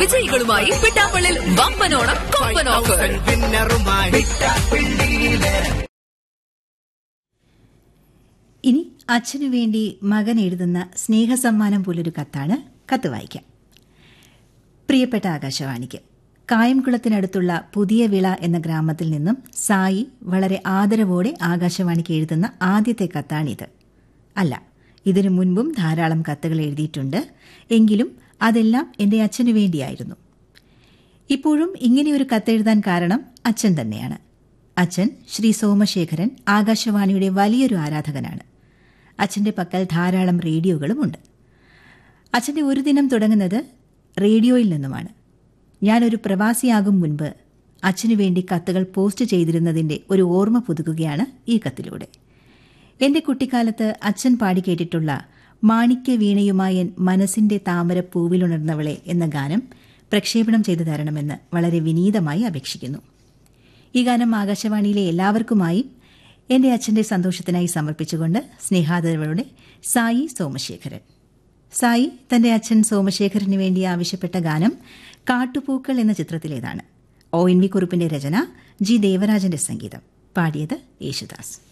വിജയികളുമായി പിട്ടാപ്പള്ളിൽ വമ്പനോണം കൊമ്പൻ ഓഫർ ഇനി അച്ഛനു വേണ്ടി മകൻ എഴുതുന്ന സ്നേഹസമ്മാനം പോലൊരു കത്താണ് കത്ത് വായിക്കാം പ്രിയപ്പെട്ട ആകാശവാണിക്ക് കായംകുളത്തിനടുത്തുള്ള പുതിയ വിള എന്ന ഗ്രാമത്തിൽ നിന്നും സായി വളരെ ആദരവോടെ ആകാശവാണിക്ക് എഴുതുന്ന ആദ്യത്തെ കത്താണിത് അല്ല ഇതിനു മുൻപും ധാരാളം കത്തുകൾ എഴുതിയിട്ടുണ്ട് എങ്കിലും അതെല്ലാം എന്റെ അച്ഛനു വേണ്ടിയായിരുന്നു ഇപ്പോഴും ഇങ്ങനെയൊരു കത്തെഴുതാൻ കാരണം അച്ഛൻ തന്നെയാണ് അച്ഛൻ ശ്രീ സോമശേഖരൻ ആകാശവാണിയുടെ വലിയൊരു ആരാധകനാണ് അച്ഛന്റെ പക്കൽ ധാരാളം റേഡിയോകളുമുണ്ട് അച്ഛന്റെ ഒരു ദിനം തുടങ്ങുന്നത് റേഡിയോയിൽ നിന്നുമാണ് ഞാനൊരു പ്രവാസിയാകും മുൻപ് അച്ഛനു വേണ്ടി കത്തുകൾ പോസ്റ്റ് ചെയ്തിരുന്നതിന്റെ ഒരു ഓർമ്മ പുതുക്കുകയാണ് ഈ കത്തിലൂടെ എന്റെ കുട്ടിക്കാലത്ത് അച്ഛൻ പാടിക്കേട്ടിട്ടുള്ള മാണിക്യ വീണയുമായൻ മനസ്സിന്റെ താമര പൂവിലുണർന്നവളെ എന്ന ഗാനം പ്രക്ഷേപണം ചെയ്തു തരണമെന്ന് വളരെ വിനീതമായി അപേക്ഷിക്കുന്നു ഈ ഗാനം ആകാശവാണിയിലെ എല്ലാവർക്കുമായി എന്റെ അച്ഛന്റെ സന്തോഷത്തിനായി സമർപ്പിച്ചുകൊണ്ട് സ്നേഹാദരവരുടെ സായി സോമശേഖരൻ സായി തന്റെ അച്ഛൻ സോമശേഖരന് വേണ്ടി ആവശ്യപ്പെട്ട ഗാനം കാട്ടുപൂക്കൾ എന്ന ചിത്രത്തിലേതാണ് ഒ എൻ വി കുറുപ്പിന്റെ രചന ജി ദേവരാജന്റെ സംഗീതം പാടിയത് യേശുദാസ്